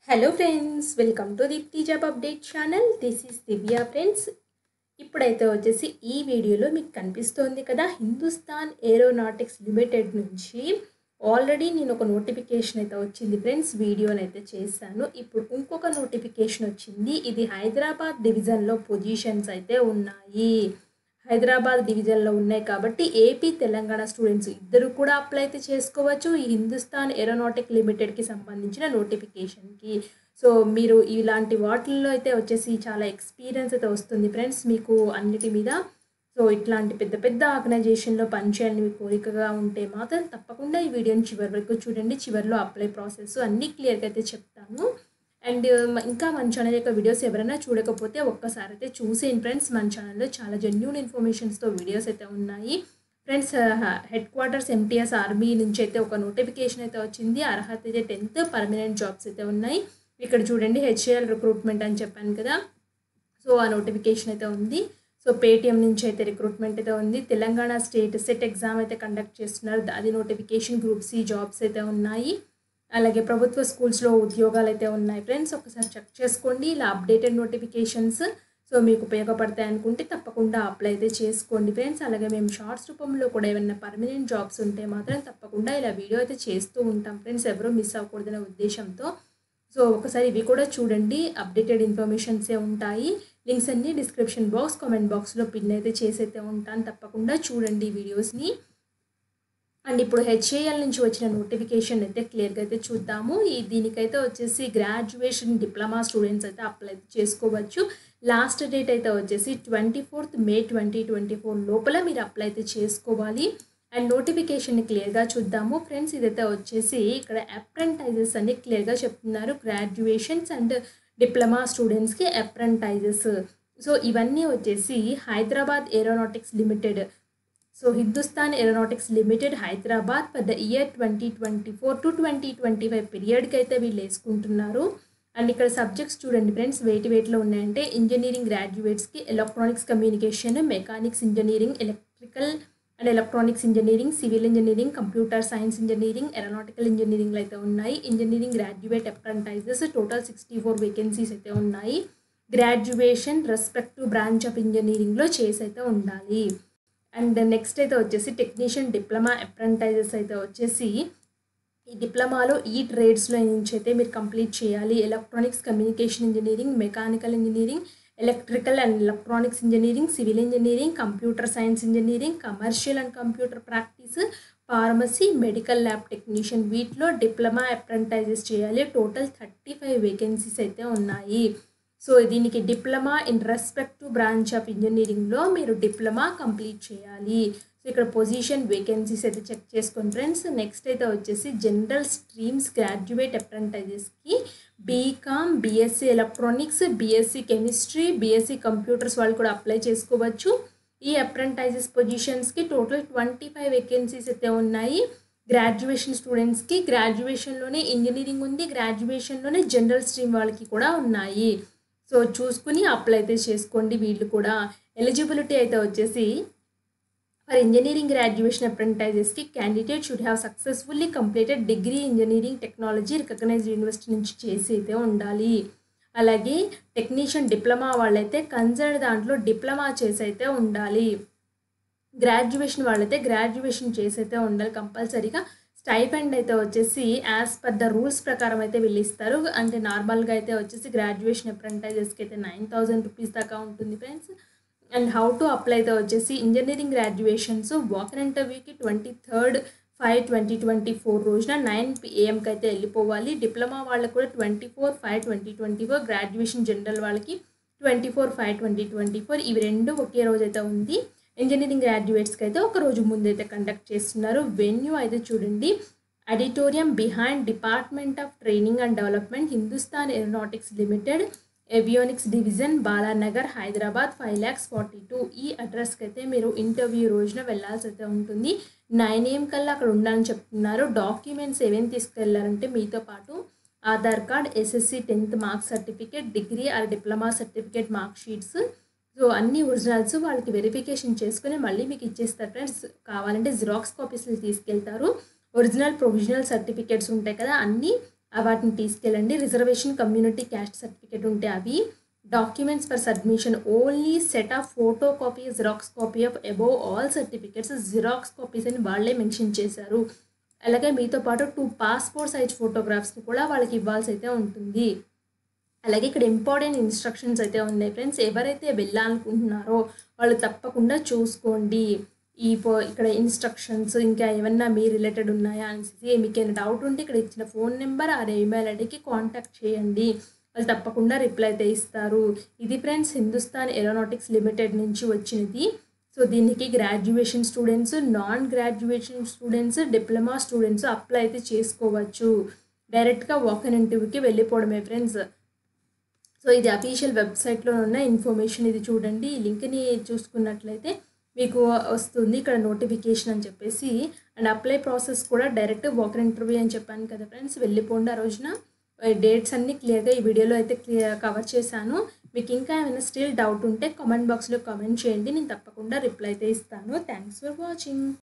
hello friends welcome to Deepti job update channel this is Divya friends ఇప్పుడైతే వచ్చేసి ఈ వీడియోలో మీకు కనిపిస్తోంది కదా హిందుస్థాన్ ఏరోనాటిక్స్ లిమిటెడ్ నుంచి ఆల్రెడీ నేను ఒక నోటిఫికేషన్ అయితే వచ్చింది ఫ్రెండ్స్ వీడియోని అయితే చేశాను ఇప్పుడు ఇంకొక నోటిఫికేషన్ వచ్చింది ఇది హైదరాబాద్ డివిజన్లో పొజిషన్స్ అయితే ఉన్నాయి హైదరాబాద్ డివిజన్లో ఉన్నాయి కాబట్టి ఏపీ తెలంగాణ స్టూడెంట్స్ ఇద్దరు కూడా అప్లై అయితే చేసుకోవచ్చు ఈ హిందుస్థాన్ ఏరోనాటిక్ లిమిటెడ్కి సంబంధించిన నోటిఫికేషన్కి సో మీరు ఇలాంటి వాటిల్లో అయితే వచ్చేసి చాలా ఎక్స్పీరియన్స్ అయితే వస్తుంది ఫ్రెండ్స్ మీకు అన్నిటి మీద సో ఇట్లాంటి పెద్ద పెద్ద ఆర్గనైజేషన్లో పనిచేయాలని మీ కోరికగా ఉంటే మాత్రం తప్పకుండా ఈ వీడియోని చివరి వరకు చూడండి చివరిలో అప్లై ప్రాసెస్ అన్నీ క్లియర్గా అయితే చెప్తాను అండ్ ఇంకా మన ఛానల్ యొక్క వీడియోస్ ఎవరైనా చూడకపోతే ఒక్కసారి అయితే చూసేయండి ఫ్రెండ్స్ మన ఛానల్లో చాలా జెన్యున్ ఇన్ఫర్మేషన్స్తో వీడియోస్ అయితే ఉన్నాయి friends headquarters MTS army నుంచి అయితే ఒక నోటిఫికేషన్ అయితే వచ్చింది అర్హత అయితే టెన్త్ పర్మనెంట్ జాబ్స్ అయితే ఉన్నాయి ఇక్కడ చూడండి హెచ్ఏఎల్ రిక్రూట్మెంట్ అని చెప్పాను కదా సో ఆ నోటిఫికేషన్ అయితే ఉంది సో పేటిఎం నుంచి అయితే రిక్రూట్మెంట్ అయితే ఉంది తెలంగాణ స్టేట్ సెట్ ఎగ్జామ్ అయితే కండక్ట్ చేస్తున్నారు అది నోటిఫికేషన్ గ్రూప్ సి జాబ్స్ అయితే ఉన్నాయి అలాగే ప్రభుత్వ స్కూల్స్లో ఉద్యోగాలు అయితే ఉన్నాయి ఫ్రెండ్స్ ఒకసారి చెక్ చేసుకోండి ఇలా అప్డేటెడ్ నోటిఫికేషన్స్ సో మీకు ఉపయోగపడతాయి అనుకుంటే తప్పకుండా అప్లై అయితే చేసుకోండి ఫ్రెండ్స్ అలాగే మేము షార్ట్స్ రూపంలో కూడా ఏమైనా పర్మనెంట్ జాబ్స్ ఉంటే మాత్రం తప్పకుండా ఇలా వీడియో అయితే చేస్తూ ఉంటాం ఫ్రెండ్స్ ఎవరూ మిస్ అవ్వకూడదనే ఉద్దేశంతో సో ఒకసారి ఇవి కూడా చూడండి అప్డేటెడ్ ఇన్ఫర్మేషన్సే ఉంటాయి లింక్స్ అన్ని డిస్క్రిప్షన్ బాక్స్ కామెంట్ బాక్స్లో పిన్ అయితే చేసి అయితే ఉంటాను తప్పకుండా చూడండి వీడియోస్ని అండ్ ఇప్పుడు హెచ్ఏఎల్ నుంచి వచ్చిన నోటిఫికేషన్ అయితే క్లియర్గా అయితే చూద్దాము ఈ దీనికైతే వచ్చేసి గ్రాడ్యుయేషన్ డిప్లొమా స్టూడెంట్స్ అయితే అప్లై చేసుకోవచ్చు లాస్ట్ డేట్ అయితే వచ్చేసి twenty fourth May twenty twenty four లోపల మీరు అప్లై అయితే చేసుకోవాలి అండ్ నోటిఫికేషన్ క్లియర్గా చూద్దాము ఫ్రెండ్స్ ఇదైతే వచ్చేసి ఇక్కడ అప్రెంటైజెస్ అని క్లియర్గా చెప్తున్నారు గ్రాడ్యుయేషన్స్ అండ్ డిప్లొమా స్టూడెంట్స్కి అప్రెంటైజెస్ సో ఇవన్నీ వచ్చేసి Hyderabad Aeronautics Limited so Hindustan Aeronautics Limited Hyderabad for the year twenty twenty four to twenty twenty five పీరియడ్కి అయితే వీళ్ళు వేసుకుంటున్నారు అండ్ ఇక్కడ సబ్జెక్ట్స్ చూడండి ఫ్రెండ్స్ వెయిట్ వెయిట్లో ఉన్నాయంటే ఇంజనీరింగ్ గ్రాడ్యుయేట్స్కి electronics communication mechanics engineering electrical and electronics engineering civil engineering computer science engineering aeronautical ఇంజనీరింగ్లు అయితే ఉన్నాయి engineering graduate apprentices total sixty four vacancies అయితే ఉన్నాయి గ్రాడ్యుయేషన్ రెస్పెక్టివ్ బ్రాంచ్ ఆఫ్ ఇంజనీరింగ్లో చేసి అయితే ఉండాలి అండ్ నెక్స్ట్ అయితే వచ్చేసి టెక్నీషియన్ డిప్లొమా అప్రెంటైజెస్ అయితే వచ్చేసి ఈ డిప్లొమాలో ఈ ట్రేడ్స్లో నుంచి అయితే మీరు కంప్లీట్ చేయాలి electronics communication engineering mechanical engineering electrical and electronics engineering civil engineering computer science engineering commercial and computer practice pharmacy medical lab technician వీటిలో డిప్లొమా అప్రెంటైజెస్ చేయాలి టోటల్ థర్టీ ఫైవ్ వేకెన్సీస్ అయితే ఉన్నాయి సో దీనికి diploma in respective branch of ఇంజనీరింగ్లో మీరు diploma complete చేయాలి so ఇక్కడ position vacancies అయితే చెక్ చేసుకోండి ఫ్రెండ్స్ నెక్స్ట్ అయితే వచ్చేసి జనరల్ స్ట్రీమ్స్ గ్రాడ్యుయేట్ అప్రెంటైజెస్కి BCom BSc electronics BSc chemistry BSc computers వాళ్ళు కూడా అప్లై చేసుకోవచ్చు ఈ అప్రెంటైజెస్ పొజిషన్స్కి టోటల్ ట్వంటీ ఫైవ్ వేకెన్సీస్ అయితే ఉన్నాయి గ్రాడ్యుయేషన్ స్టూడెంట్స్కి గ్రాడ్యుయేషన్లోనే ఇంజనీరింగ్ ఉంది గ్రాడ్యుయేషన్లోనే జనరల్ స్ట్రీమ్ వాళ్ళకి కూడా ఉన్నాయి సో చూసుకుని అప్లై అయితే చేసుకోండి వీళ్ళు కూడా ఎలిజిబిలిటీ అయితే వచ్చేసి ఫర్ ఇంజనీరింగ్ గ్రాడ్యుయేషన్ అప్రెంటైజెస్కి candidate should have successfully completed degree engineering technology recognised university నుంచి చేసి అయితే ఉండాలి అలాగే టెక్నీషియన్ డిప్లొమా వాళ్ళైతే కన్సర్న్ దాంట్లో డిప్లొమా చేసి అయితే ఉండాలి గ్రాడ్యుయేషన్ వాళ్ళైతే గ్రాడ్యుయేషన్ చేసి అయితే ఉండాలి కంపల్సరీగా స్టైఫండ్ అయితే వచ్చేసి యాజ్ పర్ ద రూల్స్ ప్రకారం అయితే వీళ్ళు ఇస్తారు అంటే నార్మల్గా అయితే వచ్చేసి గ్రాడ్యుయేషన్ అప్రెంటైజెస్కి అయితే నైన్ థౌజండ్ రూపీస్ దాకా ఉంటుంది friends and how to apply అయితే వచ్చేసి ఇంజనీరింగ్ గ్రాడ్యుయేషన్స్ వాకన్ ఇంటర్వ్యూకి twenty third five twenty twenty four రోజున నైన్ పిఏఎంకి అయితే వెళ్ళిపోవాలి డిప్లొమా వాళ్ళకి కూడా twenty four five twenty twenty four graduation general వాళ్ళకి twenty four five twenty twenty four ఇవి రెండు ఒకే రోజు అయితే ఉంది ఇంజనీరింగ్ గ్రాడ్యుయేట్స్కి అయితే ఒక రోజు ముందు అయితే కండక్ట్ చేస్తున్నారు వెన్యూ అయితే చూడండి auditorium behind department of training and development Hindustan Aeronautics Limited avionics division Balanagar Hyderabad five lakhs forty two ఈ అడ్రస్కి అయితే మీరు ఇంటర్వ్యూ రోజున వెళ్ళాల్సి అయితే ఉంటుంది నైన్ ఏఎం కల్లా అక్కడ ఉండాలని చెప్తున్నారు డాక్యుమెంట్స్ ఏమేమి తీసుకెళ్లారంటే మీతో పాటు Aadhaar card SSC tenth marks certificate degree or diploma certificate mark sheets so అన్ని ఒరిజినల్స్ వాళ్ళకి వెరిఫికేషన్ చేసుకుని మళ్ళీ మీకు ఇచ్చేస్తారు ఫ్రెండ్స్ కావాలంటే జిరాక్స్ కాపీస్లు తీసుకెళ్తారు ఒరిజినల్ ప్రొవిజనల్ సర్టిఫికేట్స్ ఉంటాయి కదా అన్నీ ఆ వాటిని తీసుకెళ్ళండి రిజర్వేషన్ కమ్యూనిటీ క్యాస్ట్ సర్టిఫికేట్ ఉంటే అవి documents for submission only set of photo copy xerox copy of above all certificates xerox copies అని వాళ్ళే మెన్షన్ చేశారు అలాగే మీతో పాటు టూ పాస్పోర్ట్ సైజ్ ఫోటోగ్రాఫ్స్ని కూడా వాళ్ళకి ఇవ్వాల్సి అయితే ఉంటుంది అలాగే ఇక్కడ ఇంపార్టెంట్ ఇన్స్ట్రక్షన్స్ అయితే ఉన్నాయి ఫ్రెండ్స్ ఎవరైతే వెళ్ళాలనుకుంటున్నారో వాళ్ళు తప్పకుండా చూసుకోండి ఈ పో ఇక్కడ ఇన్స్ట్రక్షన్స్ ఇంకా ఏమన్నా మీ రిలేటెడ్ ఉన్నాయా అనేసి మీకు ఏమైనా డౌట్ ఉంటే ఇక్కడ ఇచ్చిన ఫోన్ నెంబర్ ఆ ఈమెయిల్ ఐడికి కాంటాక్ట్ చేయండి వాళ్ళు తప్పకుండా రిప్లై అయితే ఇస్తారు ఇది ఫ్రెండ్స్ హిందుస్థాన్ ఏరోనాటిక్స్ లిమిటెడ్ నుంచి వచ్చినది సో దీనికి graduation students non graduation students diploma students apply అయితే చేసుకోవచ్చు డైరెక్ట్గా వాక్ ఇన్ ఇంటర్వ్యూకి వెళ్ళిపోవడమే ఫ్రెండ్స్ సో ఇది అఫీషియల్ వెబ్సైట్లో ఉన్న ఇన్ఫర్మేషన్ ఇది చూడండి ఈ లింక్ని చూసుకున్నట్లయితే మీకు వస్తుంది ఇక్కడ నోటిఫికేషన్ అని చెప్పేసి అండ్ అప్లై ప్రాసెస్ కూడా డైరెక్ట్ వాకర్ ఇంటర్వ్యూ అని చెప్పాను కదా ఫ్రెండ్స్ వెళ్ళిపోండి ఆ రోజున డేట్స్ అన్నీ క్లియర్గా ఈ వీడియోలో అయితే క్లియర్ కవర్ చేశాను మీకు ఇంకా ఏమైనా స్టిల్ డౌట్ ఉంటే కామెంట్ బాక్స్లో కామెంట్ చేయండి నేను తప్పకుండా రిప్లై అయితే ఇస్తాను థ్యాంక్స్ ఫర్ వాచింగ్